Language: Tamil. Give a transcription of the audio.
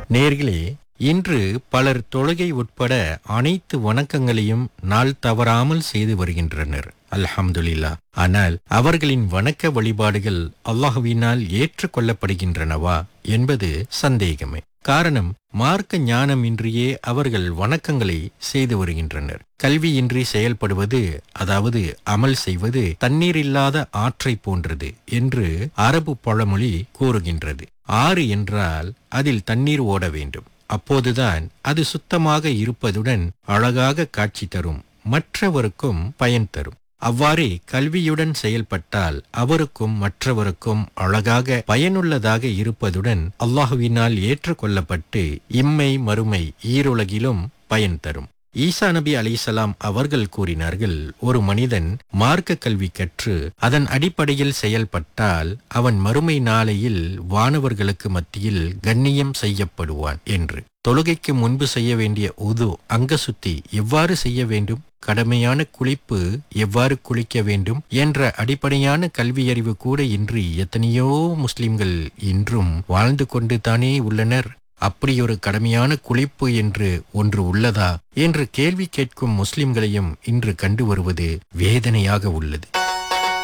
நேர்களே இன்று பலர் தொழுகை உட்பட அனைத்து வணக்கங்களையும் நாள் தவறாமல் செய்து வருகின்றனர் அல்ஹம்துலில்லா ஆனால் அவர்களின் வணக்க வழிபாடுகள் அல்லாஹுவினால் ஏற்றுக்கொள்ளப்படுகின்றனவா என்பது சந்தேகமே காரணம் மார்க்க ஞானமின்றியே அவர்கள் வணக்கங்களை செய்து வருகின்றனர் கல்வியின்றி செயல்படுவது அதாவது அமல் செய்வது தண்ணீர் இல்லாத ஆற்றை போன்றது என்று அரபு பழமொழி கூறுகின்றது ஆறு என்றால் அதில் தண்ணீர் ஓட வேண்டும் அப்போதுதான் அது சுத்தமாக இருப்பதுடன் அழகாக காட்சி தரும் மற்றவருக்கும் பயன் தரும் அவ்வாறே கல்வியுடன் செயல்பட்டால் அவருக்கும் மற்றவருக்கும் அழகாக பயனுள்ளதாக இருப்பதுடன் அல்லாஹுவினால் ஏற்றுக்கொள்ளப்பட்டு இம்மை மறுமை ஈருலகிலும் பயன் தரும் ஈசா நபி அலிசலாம் அவர்கள் கூறினார்கள் ஒரு மனிதன் மார்க்க கல்வி கற்று அதன் அடிப்படையில் செயல்பட்டால் அவன் மறுமை நாளையில் வானவர்களுக்கு மத்தியில் கண்ணியம் செய்யப்படுவான் என்று தொழுகைக்கு முன்பு செய்ய வேண்டிய உது அங்க சுத்தி எவ்வாறு செய்ய வேண்டும் கடமையான குளிப்பு எவ்வாறு குளிக்க வேண்டும் என்ற அடிப்படையான கல்வியறிவு கூட இன்றி எத்தனையோ முஸ்லிம்கள் இன்றும் வாழ்ந்து கொண்டு தானே உள்ளனர் அப்படியொரு கடமையான குளிப்பு என்று ஒன்று உள்ளதா என்று கேள்வி கேட்கும் முஸ்லிம்களையும் இன்று கண்டு வருவது வேதனையாக உள்ளது